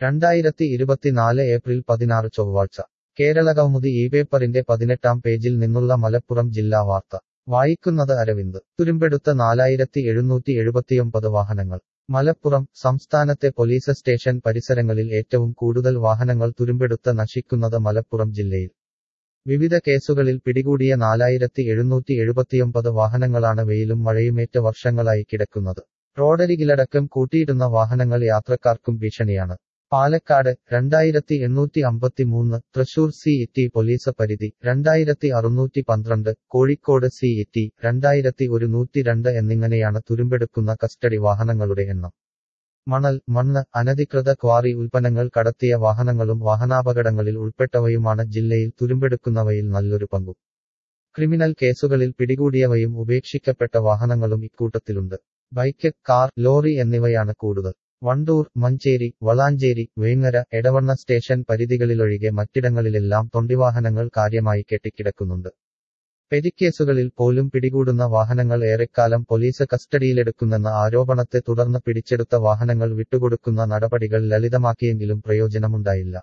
രണ്ടായിരത്തി ഇരുപത്തിനാല് ഏപ്രിൽ പതിനാറ് ചൊവ്വാഴ്ച കേരളകൗമുദി ഈ പേപ്പറിന്റെ പതിനെട്ടാം പേജിൽ നിന്നുള്ള മലപ്പുറം ജില്ലാ വാർത്ത വായിക്കുന്നത് അരവിന്ദ് തുരുമ്പെടുത്ത നാലായിരത്തി എഴുന്നൂറ്റി എഴുപത്തിയൊമ്പത് വാഹനങ്ങൾ മലപ്പുറം സംസ്ഥാനത്തെ പോലീസ് സ്റ്റേഷൻ പരിസരങ്ങളിൽ ഏറ്റവും കൂടുതൽ വാഹനങ്ങൾ തുരുമ്പെടുത്ത നശിക്കുന്നത് മലപ്പുറം ജില്ലയിൽ വിവിധ കേസുകളിൽ പിടികൂടിയ നാലായിരത്തി എഴുന്നൂറ്റി എഴുപത്തിയൊമ്പത് വാഹനങ്ങളാണ് വെയിലും മഴയുമേറ്റ വർഷങ്ങളായി കിടക്കുന്നത് റോഡരികിലടക്കം കൂട്ടിയിടുന്ന വാഹനങ്ങൾ യാത്രക്കാർക്കും ഭീഷണിയാണ് പാലക്കാട് രണ്ടായിരത്തി എണ്ണൂറ്റി അമ്പത്തിമൂന്ന് തൃശൂർ സി ഇറ്റി പോലീസ് പരിധി രണ്ടായിരത്തി അറുന്നൂറ്റി പന്ത്രണ്ട് കോഴിക്കോട് സി ഇറ്റി രണ്ടായിരത്തി ഒരുന്നൂറ്റി രണ്ട് എന്നിങ്ങനെയാണ് തുരുമ്പെടുക്കുന്ന കസ്റ്റഡി വാഹനങ്ങളുടെ എണ്ണം മണൽ മണ്ണ് അനധികൃത ക്വാറി ഉൽപ്പന്നങ്ങൾ കടത്തിയ വാഹനങ്ങളും വാഹനാപകടങ്ങളിൽ ഉൾപ്പെട്ടവയുമാണ് ജില്ലയിൽ തുരുമ്പെടുക്കുന്നവയിൽ നല്ലൊരു പങ്കും ക്രിമിനൽ കേസുകളിൽ പിടികൂടിയവയും ഉപേക്ഷിക്കപ്പെട്ട വാഹനങ്ങളും ഇക്കൂട്ടത്തിലുണ്ട് ബൈക്ക് കാർ ലോറി എന്നിവയാണ് കൂടുതൽ വണ്ടൂർ മഞ്ചേരി വളാഞ്ചേരി വേങ്ങര എടവണ്ണ സ്റ്റേഷൻ പരിധികളിലൊഴികെ മറ്റിടങ്ങളിലെല്ലാം തൊണ്ടിവാഹനങ്ങൾ കാര്യമായി കെട്ടിക്കിടക്കുന്നുണ്ട് പെരിക്കേസുകളിൽ പോലും പിടികൂടുന്ന വാഹനങ്ങൾ ഏറെക്കാലം പോലീസ് കസ്റ്റഡിയിലെടുക്കുന്നെന്ന ആരോപണത്തെ തുടർന്ന് പിടിച്ചെടുത്ത വാഹനങ്ങൾ വിട്ടുകൊടുക്കുന്ന നടപടികൾ ലളിതമാക്കിയെങ്കിലും പ്രയോജനമുണ്ടായില്ല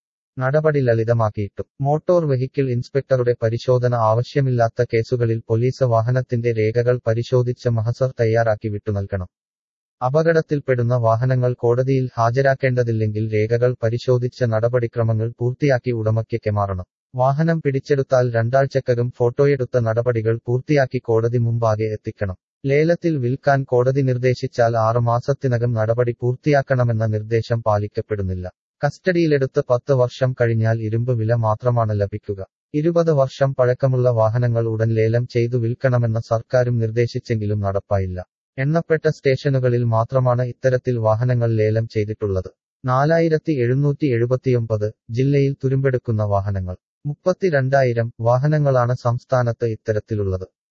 നടപടി ലളിതമാക്കിയിട്ടും മോട്ടോർ വെഹിക്കിൾ ഇൻസ്പെക്ടറുടെ പരിശോധന ആവശ്യമില്ലാത്ത കേസുകളിൽ പോലീസ് വാഹനത്തിന്റെ രേഖകൾ പരിശോധിച്ച് മഹസർ തയ്യാറാക്കി വിട്ടുനൽകണം അപകടത്തിൽപ്പെടുന്ന വാഹനങ്ങൾ കോടതിയിൽ ഹാജരാക്കേണ്ടതില്ലെങ്കിൽ രേഖകൾ പരിശോധിച്ച നടപടിക്രമങ്ങൾ പൂർത്തിയാക്കി ഉടമയ്ക്ക് കെമാറണം വാഹനം പിടിച്ചെടുത്താൽ രണ്ടാഴ്ചക്കകം ഫോട്ടോയെടുത്ത നടപടികൾ പൂർത്തിയാക്കി കോടതി മുമ്പാകെ എത്തിക്കണം ലേലത്തിൽ വിൽക്കാൻ കോടതി നിർദ്ദേശിച്ചാൽ ആറ് മാസത്തിനകം നടപടി പൂർത്തിയാക്കണമെന്ന നിർദ്ദേശം പാലിക്കപ്പെടുന്നില്ല കസ്റ്റഡിയിലെടുത്ത് പത്ത് വർഷം കഴിഞ്ഞാൽ ഇരുമ്പ് വില മാത്രമാണ് ലഭിക്കുക ഇരുപത് വർഷം പഴക്കമുള്ള വാഹനങ്ങൾ ഉടൻ ലേലം ചെയ്തു വിൽക്കണമെന്ന സർക്കാരും നിർദ്ദേശിച്ചെങ്കിലും നടപ്പായില്ല എണ്ണപ്പെട്ട സ്റ്റേഷനുകളിൽ മാത്രമാണ് ഇത്തരത്തിൽ വാഹനങ്ങൾ ലേലം ചെയ്തിട്ടുള്ളത് നാലായിരത്തി എഴുന്നൂറ്റി എഴുപത്തിയൊമ്പത് ജില്ലയിൽ തുരുമ്പെടുക്കുന്ന വാഹനങ്ങൾ മുപ്പത്തിരണ്ടായിരം വാഹനങ്ങളാണ് സംസ്ഥാനത്ത് ഇത്തരത്തിലുള്ളത്